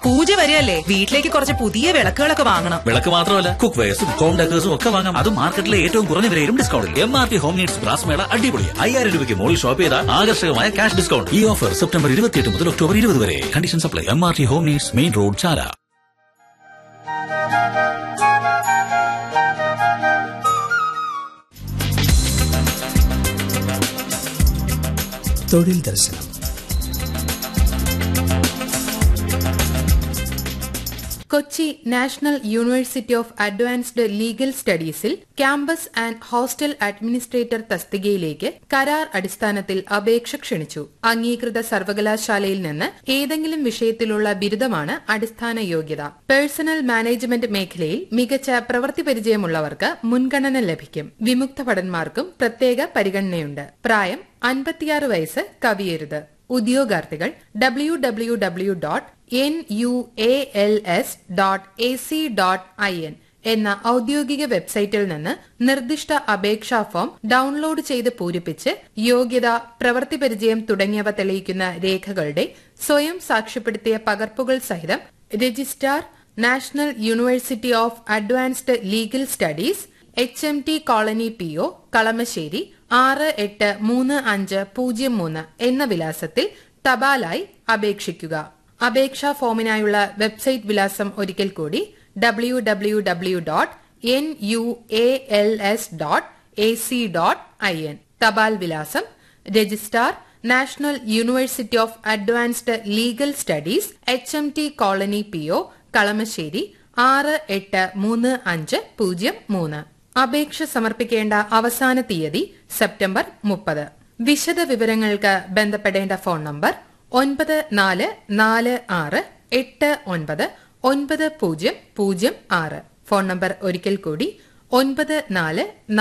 പൂജ വരെയല്ലേ വീട്ടിലേക്ക് കുറച്ച് പുതിയ വിളക്കുകളൊക്കെ വാങ്ങണം വിളക്ക് മാത്രമല്ല കുക്ക് വെയർസും ഹോം ഡെക്കേഴ്സും ഒക്കെ വാങ്ങാം അതും മാർക്കറ്റിലെ ഏറ്റവും കുറഞ്ഞ വിലയിലും ഡിസ്കൗണ്ടിൽ M R T home needs brass മേള അടിപൊളി അയ്യായിരം രൂപയ്ക്ക് മുകളിൽ ഷോപ്പ് ചെയ്താൽ ആകർഷകമായ ക്യാഷ് ഡിസ്കൗണ്ട് ഈ ഓഫർ സെപ്റ്റംബർ ഇരുപത്തിയെട്ട് മുതൽ ഒക്ടോബർ ഇരുപത് വരെ condition supply M R T home needs main road Chala തൊഴിൽ ദർശനം Kochi national university of advanced legal സ്റ്റഡീസിൽ ക്യാമ്പസ് ആൻഡ് ഹോസ്റ്റൽ അഡ്മിനിസ്ട്രേറ്റർ തസ്തികയിലേക്ക് കരാർ അടിസ്ഥാനത്തിൽ അപേക്ഷ ക്ഷണിച്ചു അംഗീകൃത സർവകലാശാലയിൽ നിന്ന് ഏതെങ്കിലും വിഷയത്തിലുള്ള ബിരുദമാണ് അടിസ്ഥാന യോഗ്യത പേഴ്സണൽ മാനേജ്മെന്റ് മേഖലയിൽ മികച്ച പ്രവൃത്തി പരിചയമുള്ളവർക്ക് മുൻഗണന ലഭിക്കും വിമുക്ത ഭടന്മാർക്കും പ്രത്യേക പരിഗണനയുണ്ട് പ്രായം അൻപത്തിയാറ് വയസ്സ് കവിയരുത് ഉദ്യോഗാർത്ഥികൾ W W W dot N U A L S dot A C dot I N എന്ന ഔദ്യോഗിക വെബ്സൈറ്റിൽ നിന്ന് നിർദ്ദിഷ്ട അപേക്ഷാ ഫോം ഡൌൺലോഡ് ചെയ്ത് പൂരിപ്പിച്ച് യോഗ്യത പ്രവൃത്തി പരിചയം തുടങ്ങിയവ തെളിയിക്കുന്ന രേഖകളുടെ സ്വയം സാക്ഷ്യപ്പെടുത്തിയ പകർപ്പുകൾ സഹിതം registrar national university of advanced legal studies H M T colony P O Kalamassery ആറ് എട്ട് മൂന്ന് അഞ്ച് പൂജ്യം മൂന്ന് എന്ന വിലാസത്തിൽ തപാലായി അപേക്ഷിക്കുക അപേക്ഷാ ഫോമിനായുള്ള വെബ്സൈറ്റ് വിലാസം ഒരിക്കൽ കൂടി W W W dot N U A L S dot A C dot I N തപാൽ വിലാസം registrar national university of advanced legal studies H M T colony P O Kalamassery ആറ് എട്ട് മൂന്ന് അഞ്ച് പൂജ്യം മൂന്ന് അപേക്ഷ സമർപ്പിക്കേണ്ട അവസാന തീയതി സെപ്റ്റംബർ മുപ്പത് വിശദ വിവരങ്ങൾക്ക് ബന്ധപ്പെടേണ്ട ഫോൺ നമ്പർ ഒൻപത് നാല് നാല് ആറ് എട്ട് ഒൻപത് ഒൻപത് പൂജ്യം പൂജ്യം ആറ് ഫോൺ നമ്പർ ഒരിക്കൽ കൂടി ഒൻപത് നാല്